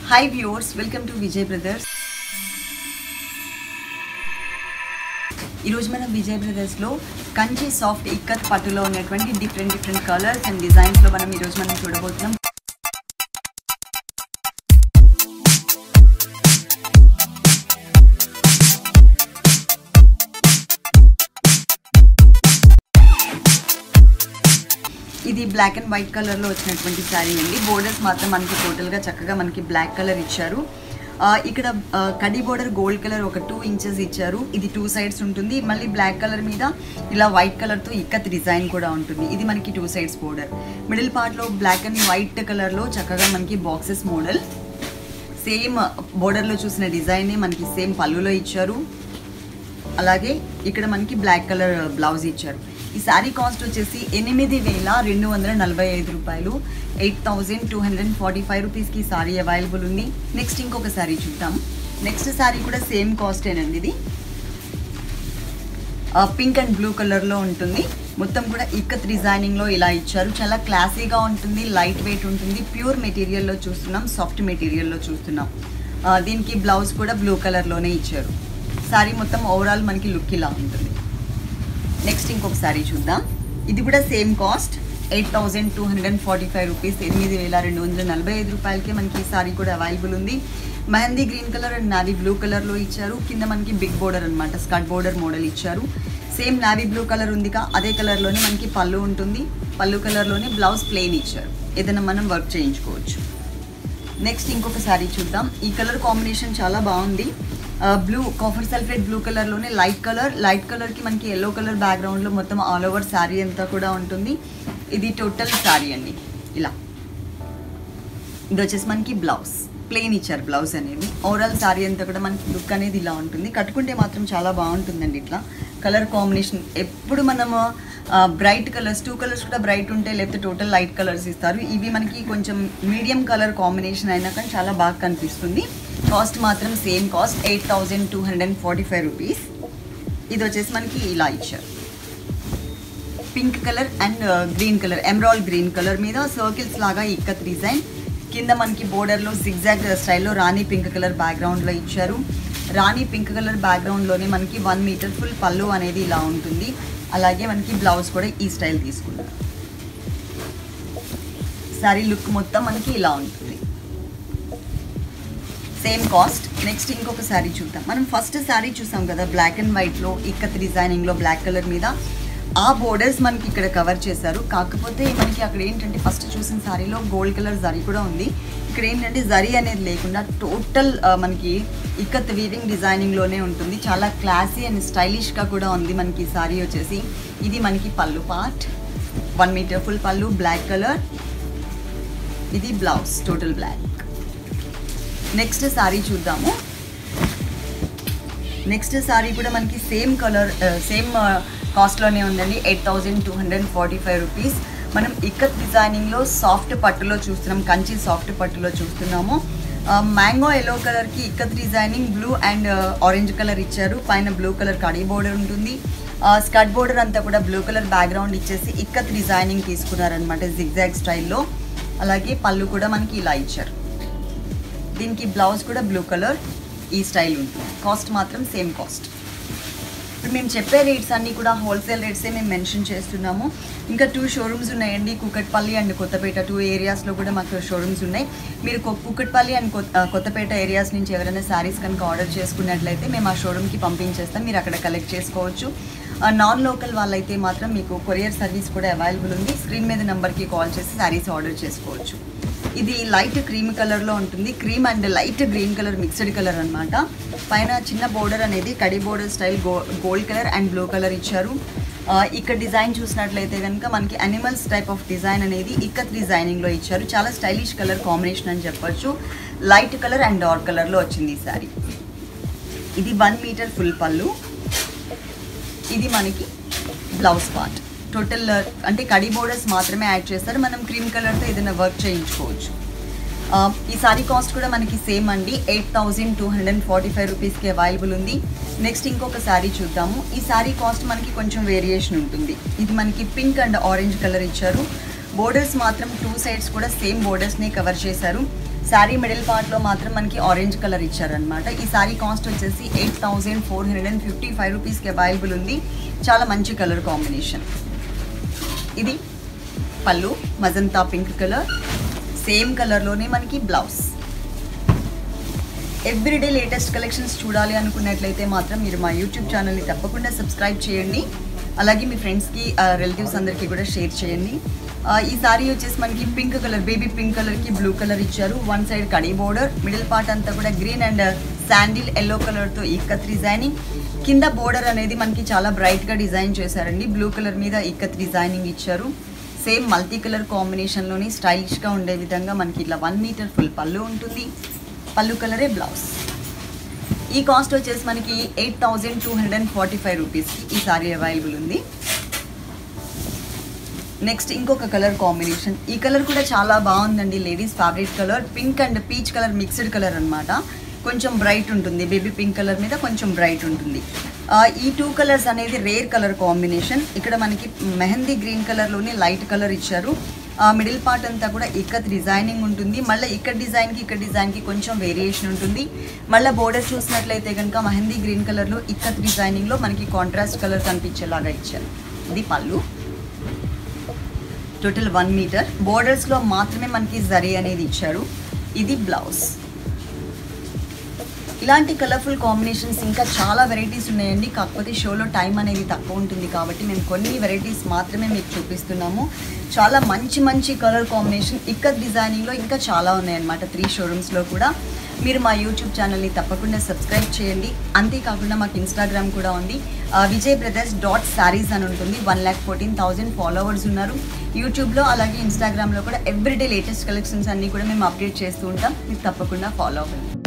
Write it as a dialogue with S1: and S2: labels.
S1: hi viewers welcome to Vijay brothers ఈరోజు మనం విజయ్ బ్రదర్స్లో కంచి సాఫ్ట్ ఇక్కత్ పట్టులో ఉన్నటువంటి డిఫరెంట్ డిఫరెంట్ కలర్స్ అండ్ డిజైన్స్లో మనం ఈరోజు మనం చూడబోతున్నాం ఇది బ్లాక్ అండ్ వైట్ కలర్లో వచ్చినటువంటి శారీ అండి బోర్డర్స్ మాత్రం మనకి టోటల్గా చక్కగా మనకి బ్లాక్ కలర్ ఇచ్చారు ఆ, ఇక్కడ ఆ, కడి బోర్డర్ గోల్డ్ కలర్ ఒక టూ ఇంచెస్ ఇచ్చారు ఇది టూ సైడ్స్ ఉంటుంది మళ్ళీ బ్లాక్ కలర్ మీద ఇలా వైట్ కలర్తో ఇక్కత్ డిజైన్ కూడా ఉంటుంది ఇది మనకి టూ సైడ్స్ బోర్డర్ మిడిల్ పార్ట్లో బ్లాక్ అండ్ వైట్ కలర్లో చక్కగా మనకి బాక్సెస్ మోడల్ సేమ్ బోర్డర్లో చూసిన డిజైన్ని మనకి సేమ్ పళ్ళులో ఇచ్చారు అలాగే ఇక్కడ మనకి బ్లాక్ కలర్ బ్లౌజ్ ఇచ్చారు ఈ శారీ కాస్ట్ వచ్చేసి ఎనిమిది వేల రెండు వందల నలభై ఐదు రూపాయలు eight thousand two hundred forty five రూపీస్కి శారీ అవైలబుల్ ఉంది నెక్స్ట్ ఇంకొక శారీ చూద్దాం నెక్స్ట్ శారీ కూడా సేమ్ కాస్టేనండి ఇది పింక్ అండ్ బ్లూ కలర్లో ఉంటుంది మొత్తం కూడా ఇక్కత్ డిజైనింగ్లో ఇలా ఇచ్చారు చాలా క్లాసీగా ఉంటుంది లైట్ వెయిట్ ఉంటుంది ప్యూర్ మెటీరియల్లో చూస్తున్నాం సాఫ్ట్ మెటీరియల్లో చూస్తున్నాం ఆ, దీనికి బ్లౌజ్ కూడా బ్లూ కలర్లోనే ఇచ్చారు శారీ మొత్తం ఓవరాల్ మనకి లుక్ ఇలా ఉంటుంది నెక్స్ట్ ఇంకొక శారీ చూద్దాం ఇది కూడా same cost eight thousand two hundred and forty five rupees ఎనిమిది వేల రెండు వందల నలభై ఐదు రూపాయలకే మనకి ఈ శారీ కూడా అవైలబుల్ ఉంది mehndi green colour and navy blue కలర్లో ఇచ్చారు కింద మనకి బిగ్ బోర్డర్ అనమాట స్కర్ట్ బోర్డర్ మోడల్ ఇచ్చారు సేమ్ నావీ బ్లూ కలర్ ఉందిగా అదే కలర్లోనే మనకి పళ్ళు ఉంటుంది పళ్ళు కలర్లోనే బ్లౌజ్ ప్లెయిన్ ఇచ్చారు ఏదైనా మనం వర్క్ చేయించుకోవచ్చు నెక్స్ట్ ఇంకొక శారీ చూద్దాం ఈ కలర్ కాంబినేషన్ చాలా బాగుంది బ్లూ కాఫర్ సల్ఫేట్ బ్లూ కలర్లోనే లైట్ కలర్ లైట్ కలర్కి మనకి ఎల్లో కలర్ బ్యాక్గ్రౌండ్లో మొత్తం ఆల్ ఓవర్ శారీ అంతా కూడా ఉంటుంది ఇది టోటల్ శారీ అండి ఇలా ఇది వచ్చేసి మనకి బ్లౌజ్ ప్లెయిన్ ఇచ్చారు బ్లౌజ్ అనేది ఓవరాల్ శారీ అంతా కూడా మనకి లుక్ అనేది ఇలా ఉంటుంది కట్టుకుంటే మాత్రం చాలా బాగుంటుందండి ఇట్లా కలర్ కాంబినేషన్ ఎప్పుడు మనము బ్రైట్ కలర్స్ టూ కలర్స్ కూడా బ్రైట్ ఉంటే లేకపోతే టోటల్ లైట్ కలర్స్ ఇస్తారు ఇవి మనకి కొంచెం మీడియం కలర్ కాంబినేషన్ అయినా కానీ చాలా బాగా కనిపిస్తుంది కాస్ట్ మాత్రం same cost eight thousand two hundred and forty five rupees ఇది వచ్చేసి మనకి ఇలా ఇచ్చారు pink colour and green colour emerald green colour మీద సర్కిల్స్ లాగా ఇక్కత్ డిజైన్ కింద మనకి బోర్డర్లో జిగ్జాగ్ స్టైల్లో రాణి పింక్ కలర్ బ్యాక్గ్రౌండ్లో ఇచ్చారు రాణి పింక్ కలర్ బ్యాక్గ్రౌండ్లోనే మనకి వన్ మీటర్ ఫుల్ పళ్ళు అనేది ఇలా ఉంటుంది అలాగే మనకి బ్లౌజ్ కూడా ఈ స్టైల్ తీసుకున్నారు సారీ లుక్ మొత్తం మనకి ఇలా ఉంటుంది సేమ్ కాస్ట్ నెక్స్ట్ ఇంకొక శారీ చూద్దాం మనం ఫస్ట్ శారీ చూసాం కదా బ్లాక్ అండ్ వైట్లో ఇక్కత్ డిజైనింగ్లో బ్లాక్ కలర్ మీద ఆ బోర్డర్స్ మనకి ఇక్కడ కవర్ చేశారు కాకపోతే మనకి అక్కడ ఏంటంటే ఫస్ట్ చూసిన శారీలో గోల్డ్ కలర్ జరీ కూడా ఉంది ఇక్కడ ఏంటంటే జరీ అనేది లేకుండా టోటల్ మనకి ఇక్కత్ వీవింగ్ డిజైనింగ్లోనే ఉంటుంది చాలా క్లాసీ అండ్ స్టైలిష్గా కూడా ఉంది మనకి ఈ శారీ వచ్చేసి ఇది మనకి pallu part one metre full pallu black colour ఇది blouse total black next sari చూద్దాము నెక్స్ట్ శారీ కూడా మనకి సేమ్ కలర్ సేమ్ కాస్ట్లోనే ఉందండి eight thousand two hundred forty five rupees మనం ఇక్కత్ డిజైనింగ్లో సాఫ్ట్ పట్టులో చూస్తున్నాం కంచి సాఫ్ట్ పట్టులో చూస్తున్నాము మ్యాంగో ఎల్లో కలర్కి ikat designing blue and orange colour ఇచ్చారు పైన బ్లూ కలర్ కడీ బోర్డర్ ఉంటుంది స్కర్ట్ బోర్డర్ అంతా కూడా బ్లూ కలర్ బ్యాక్గ్రౌండ్ ఇచ్చేసి ఇక్కత్ డిజైనింగ్ తీసుకున్నారనమాట జిగ్జాగ్ స్టైల్లో అలాగే పళ్ళు కూడా మనకి ఇలా ఇచ్చారు దీనికి బ్లౌజ్ కూడా బ్లూ కలర్ ఈ స్టైల్ ఉంటుంది కాస్ట్ మాత్రం సేమ్ కాస్ట్ ఇప్పుడు మేము చెప్పే రేట్స్ అన్నీ కూడా హోల్సేల్ రేట్సే మేము మెన్షన్ చేస్తున్నాము ఇంకా టూ షోరూమ్స్ ఉన్నాయండి కుకట్పల్లి అండ్ కొత్తపేట టూ ఏరియాస్లో కూడా మాకు షోరూమ్స్ ఉన్నాయి మీరు కొ- కుకట్పల్లి అండ్ కొత్త ఆ, కొత్తపేట ఏరియాస్ నుంచి ఎవరైనా శారీస్ కనుక ఆర్డర్ చేసుకున్నట్లయితే మేము ఆ షోరూమ్కి పంపించేస్తాం మీరు అక్కడ కలెక్ట్ చేసుకోవచ్చు నాన్ లోకల్ వాళ్ళైతే మాత్రం మీకు కొరియర్ సర్వీస్ కూడా అవైలబుల్ ఉంది స్క్రీన్ మీద నెంబర్కి కాల్ చేసి శారీస్ ఆర్డర్ చేసుకోవచ్చు ఇది లైట్ క్రీమ్ కలర్లో ఉంటుంది cream and light green colour mixed colour అన్నమాట పైన చిన్న బోర్డర్ అనేది కడి border style go gold colour and blue colour ఇచ్చారు ఆ, ఇక్కడ డిజైన్ చూసినట్లయితే కనుక మనకి అనిమల్స్ టైప్ ఆఫ్ డిజైన్ అనేది ఇక్కత్ డిజైనింగ్లో ఇచ్చారు చాలా స్టైలిష్ కలర్ కాంబినేషన్ అని చెప్పొచ్చు లైట్ కలర్ అండ్ డార్క్ కలర్లో వచ్చింది ఈ శారీ ఇది వన్ మీటర్ ఫుల్ పళ్ళు ఇది మనకి బ్లౌజ్ పార్ట్ టోటల్ అంటే కడి బోర్డర్స్ మాత్రమే యాడ్ చేస్తారు మనం క్రీమ్ కలర్తో ఏదైనా వర్క్ చేయించుకోవచ్చు ఆ, ఈ సారీ కాస్ట్ కూడా మనకి సేమ్ అండి eight thousand two hundred and forty five రూపీస్కి అవైలబుల్ ఉంది నెక్స్ట్ ఇంకొక శారీ చూద్దాము ఈ శారీ కాస్ట్ మనకి కొంచెం వేరియేషన్ ఉంటుంది ఇది మనకి పింక్ అండ్ ఆరెంజ్ కలర్ ఇచ్చారు బోర్డర్స్ మాత్రం టూ సైడ్స్ కూడా సేమ్ బోర్డర్స్ని కవర్ చేశారు శారీ మిడిల్ పార్ట్లో మాత్రం మనకి ఆరెంజ్ కలర్ ఇచ్చారనమాట ఈ శారీ కాస్ట్ వచ్చేసి eight thousand four hundred and fifty five రూపీస్కి అవైలబుల్ ఉంది చాలా మంచి కలర్ కాంబినేషన్ ఇది పళ్ళు మజంతా పింక్ కలర్ సేమ్ కలర్లోనే మనకి బ్లౌజ్ ఎవ్రీడే లేటెస్ట్ కలెక్షన్స్ చూడాలి అనుకున్నట్లయితే మాత్రం మీరు మా యూట్యూబ్ ఛానల్ని తప్పకుండా సబ్స్క్రైబ్ చేయండి అలాగే మీ ఫ్రెండ్స్కి రిలేటివ్స్ అందరికీ కూడా షేర్ చేయండి ఆ, ఈ సారీ వచ్చేసి మనకి పింక్ కలర్ బేబీ పింక్ కలర్కి బ్లూ కలర్ ఇచ్చారు వన్ సైడ్ కడీ బోర్డర్ మిడిల్ పార్ట్ అంతా కూడా గ్రీన్ అండ్ శాండిల్ ఎల్లో కలర్తో ఇక్కత్ డిజైనింగ్ కింద బోర్డర్ అనేది మనకి చాలా బ్రైట్గా డిజైన్ చేశారండి బ్లూ కలర్ మీద ఇక్కత్ డిజైనింగ్ ఇచ్చారు సేమ్ మల్టీ కలర్ కాంబినేషన్లోని స్టైలిష్గా ఉండే విధంగా మనకి ఇట్లా వన్ మీటర్ ఫుల్ పళ్ళు ఉంటుంది పళ్ళు కలరే బ్లౌజ్ ఈ కాస్ట్ వచ్చేసి మనకి eight thousand two hundred and forty five రూపీస్కి ఈ సారీ అవైలబుల్ ఉంది నెక్స్ట్ ఇంకొక కలర్ కాంబినేషన్ ఈ కలర్ కూడా చాలా బాగుందండి ladies favourite colour pink and peach colour mixed colour అన్నమాట కొంచెం బ్రైట్ ఉంటుంది బేబీ పింక్ కలర్ మీద కొంచెం బ్రైట్ ఉంటుంది ఆ, ఈ టూ కలర్స్ అనేది రేర్ కలర్ కాంబినేషన్ ఇక్కడ మనకి మెహందీ గ్రీన్ కలర్లోనే లైట్ కలర్ ఇచ్చారు మిడిల్ పార్ట్ అంతా కూడా ఇక్కత్ డిజైనింగ్ ఉంటుంది మళ్ళీ ఇక్కడ డిజైన్కి ఇక్కడ డిజైన్కి కొంచెం వేరియేషన్ ఉంటుంది మళ్ళీ బోర్డర్ చూసినట్లయితే కనుక మెహందీ గ్రీన్ కలర్లో ఇక్కత్ డిజైనింగ్లో మనకి కాంట్రాస్ట్ కలర్ కనిపించేలాగా ఇచ్చారు ఇది పళ్ళు టోటల్ వన్ మీటర్ బోర్డర్స్లో మాత్రమే మనకి జరీ అనేది ఇచ్చారు ఇది బ్లౌజ్ ఇలాంటి కలర్ఫుల్ కాంబినేషన్స్ ఇంకా చాలా వెరైటీస్ ఉన్నాయండి కాకపోతే షోలో టైం అనేది తక్కువ ఉంటుంది కాబట్టి మేము కొన్ని వెరైటీస్ మాత్రమే మీకు చూపిస్తున్నాము చాలా మంచి మంచి కలర్ కాంబినేషన్ ఇక్కడ డిజైనింగ్లో ఇంకా చాలా ఉన్నాయన్నమాట త్రీ షోరూమ్స్లో కూడా మీరు మా యూట్యూబ్ ఛానల్ని తప్పకుండా సబ్స్క్రైబ్ చేయండి అంతేకాకుండా మాకు ఇన్స్టాగ్రామ్ కూడా ఉంది ఆ, విజయ్ బ్రదర్స్ డాట్ శారీస్ అని ఉంటుంది one lakh fourteen thousand followers ఉన్నారు యూట్యూబ్లో అలాగే ఇన్స్టాగ్రామ్లో కూడా ఎవ్రీడే లేటెస్ట్ కలెక్షన్స్ అన్నీ కూడా మేము అప్డేట్ చేస్తూ ఉంటాం మీరు తప్పకుండా ఫాలో అవ్వండి